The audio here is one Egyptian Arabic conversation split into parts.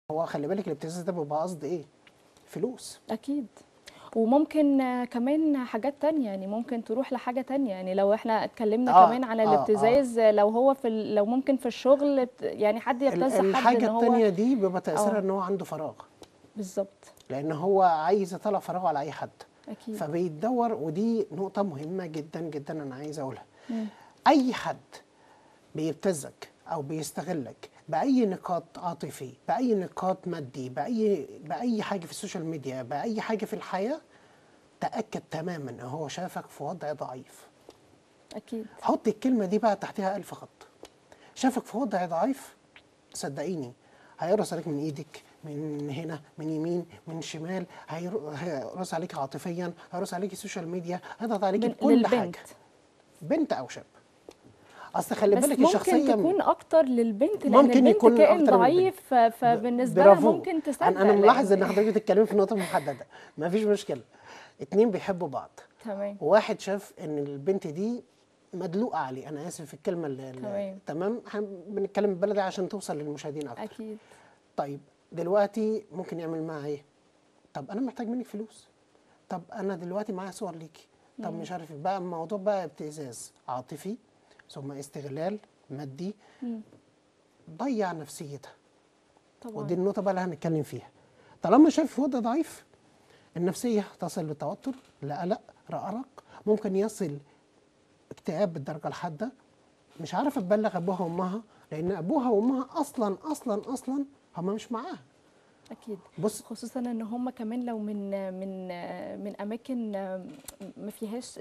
هو خلي بالك الابتزاز ده بيبقى قصد ايه فلوس اكيد وممكن آه، كمان حاجات تانية يعني ممكن تروح لحاجة تانية يعني لو احنا اتكلمنا آه، كمان على آه، آه. الابتزاز آه، لو هو في ال- لو ممكن في الشغل بت- يعني حد ال- يبتز حد الحاجه ان هو التانية دي بيبقى تاثيرها آه. ان هو عنده فراغ بالظبط لان هو عايز يطلع فراغه على اي حد اكيد فبيدور ودي نقطه مهمه جدا جدا انا عايز اقولها مم. اي حد بيبتزك او بيستغلك باي نقاط عاطفي باي نقاط مادي باي باي حاجه في السوشيال ميديا باي حاجه في الحياه تاكد تماما ان هو شافك في وضع ضعيف اكيد حط الكلمه دي بقى تحتها ألف خط شافك في وضع ضعيف صدقيني هيقرص عليك من ايدك من هنا من يمين من شمال هير- هيقرص عليك عاطفيا هيقرص عليك السوشيال ميديا هيضغط عليك بال- بكل للبنت حاجه بنت او شاب اصل خلي بس بالك ممكن الشخصيه تكون اكتر للبنت لان ممكن البنت يكون كائن أكتر من ضعيف ف- فبالنسبه لها برافو. ممكن تصدق انا انا ملاحظ لأن- ان حضرتك بتتكلمي في نقطه محدده مفيش مشكله اتنين بيحبوا بعض تمام واحد شاف ان البنت دي مدلوقه عليه انا اسف في الكلمه اللي تمام. تمام احنا بنتكلم بلدي عشان توصل للمشاهدين اكتر اكيد طيب دلوقتي ممكن يعمل معاها ايه طب انا محتاج منك فلوس طب انا دلوقتي معايا صور ليكي طب مش عارف إيه. بقى الموضوع بقى ابتزاز عاطفي ثم استغلال مادي مم. ضيع نفسيتها طبعا ودي النقطة بقى اللي هنتكلم فيها طالما شايف في وضع ضعيف النفسية تصل للتوتر لقلق رقرق ممكن يصل اكتئاب بالدرجة الحادة مش عارفة تبلغ أبوها وأمها لأن أبوها وأمها أصلا أصلا أصلا هما مش معاها اكيد بص خصوصا ان هم كمان لو من من من اماكن ما فيهاش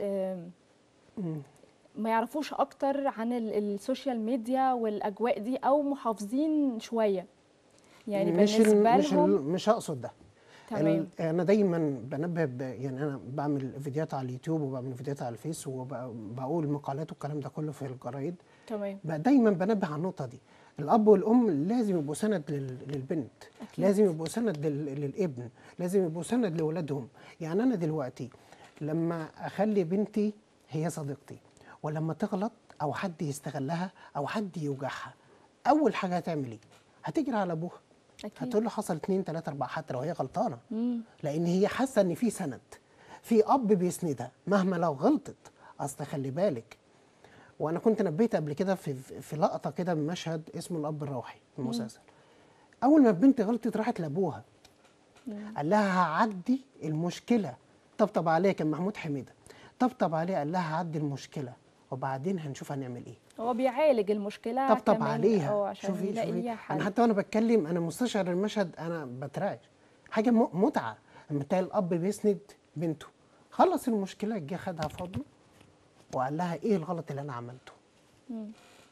ما يعرفوش اكتر عن ال- السوشيال ميديا والاجواء دي او محافظين شويه يعني مش ال- بالنسبه مش ال- لهم مش هقصد ده تمام ال- انا دايما بنبه ب- يعني انا بعمل فيديوهات على اليوتيوب وبعمل فيديوهات على الفيس وبقول مقالات والكلام ده كله في الجرايد تمام بقى دايما بنبه على النقطه دي الاب والام لازم يبقوا سند لل- للبنت أكيد. لازم يبقوا سند لل- للابن لازم يبقوا سند لاولادهم يعني انا دلوقتي لما اخلي بنتي هي صديقتي ولما تغلط او حد يستغلها او حد يوجعها اول حاجه هتعمل ايه هتجري على ابوها اكيد هتقول له حصل اتنين تلاته اربعه حتى لو هي غلطانه مم. لان هي حاسه ان في سند في اب بيسندها مهما لو غلطت اصل خلي بالك وانا كنت نبهت قبل كده في في لقطه كده من مشهد اسمه الاب الروحي في المسلسل اول ما البنت غلطت راحت لابوها قال لها هعدي المشكله طبطب عليها كان محمود حميده طبطب عليها قال لها هعدي المشكله وبعدين هنشوف هنعمل ايه هو بيعالج المشكله طبطب كمان عليها اه عشان شوفي يلاقي شوفي ليها حل انا حتى وانا بتكلم انا مستشعر المشهد انا بترعش حاجه م- متعه لما تلاقي الاب بيسند بنته خلص المشكله جه خدها في حضنه وقال لها ايه الغلط اللي انا عملته مم.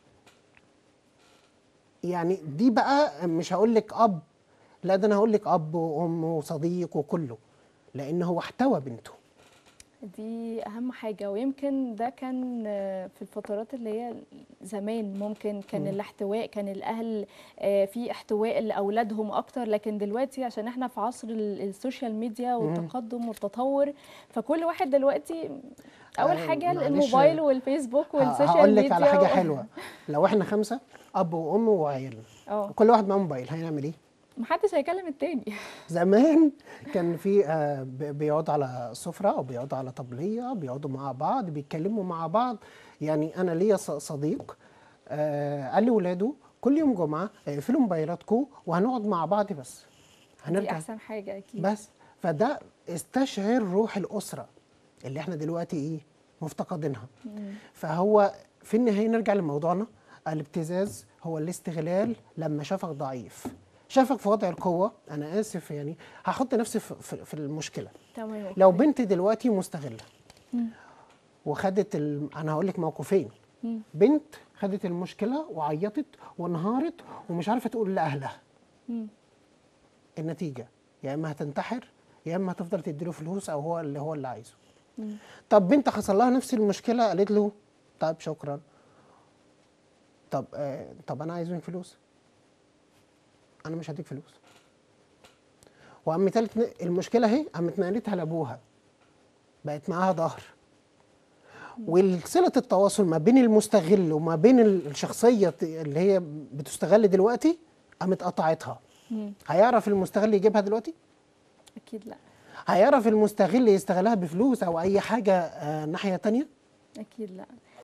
يعني دي بقى مش هقول لك اب لا ده انا هقول لك اب وام وصديق وكله لان هو احتوى بنته دي اهم حاجه ويمكن ده كان آه، في الفترات اللي هي زمان ممكن كان الاحتواء كان الاهل آه، في احتواء لاولادهم اكتر لكن دلوقتي عشان احنا في عصر ال- السوشيال ميديا والتقدم والتطور فكل واحد دلوقتي اول آه، حاجه معلش، الموبايل والفيسبوك والسوشيال هقول ميديا لك على حاجه و- حلوه لو احنا خمسه اب وام وعيالنا اه كل واحد معاه موبايل هنعمل ايه محدش هيكلم التاني زمان كان في آه، ب- بيقعدوا على سفرة أو بيقعدوا على طبلية بيقعدوا مع بعض بيتكلموا مع بعض يعني أنا ليا ص- صديق آه، قال لولاده كل يوم جمعة اقفلوا موبايلاتكم وهنقعد مع بعض بس دي هنرجع احسن حاجه اكيد بس فده استشعر روح الأسرة اللي احنا دلوقتي إيه مفتقدينها فهو في النهاية نرجع لموضوعنا الابتزاز هو الاستغلال لما شافك ضعيف شافك في وضع القوة أنا آسف يعني هحط نفسي في, في, في المشكلة تمام أوكي. لو بنت دلوقتي مستغلة مم. وخدت ال... أنا هقول لك موقفين مم. بنت خدت المشكلة وعيطت وانهارت ومش عارفة تقول لأهلها مم. النتيجة يا إما هتنتحر يا إما هتفضل تديله فلوس أو هو اللي هو اللي عايزه مم. طب بنت حصل لها نفس المشكله قالت له طب شكرا طب آه طب انا عايز منك فلوس انا مش هديك فلوس وقام تالت ن- المشكله اهي قامت نقلتها لابوها بقت معاها ظهر وصله التواصل ما بين المستغل وما بين ال- الشخصيه اللي هي بتستغل دلوقتي قامت قطعتها مم. هيعرف المستغل يجيبها دلوقتي اكيد لا هيعرف المستغل يستغلها بفلوس او اي حاجه آه ناحيه تانية اكيد لا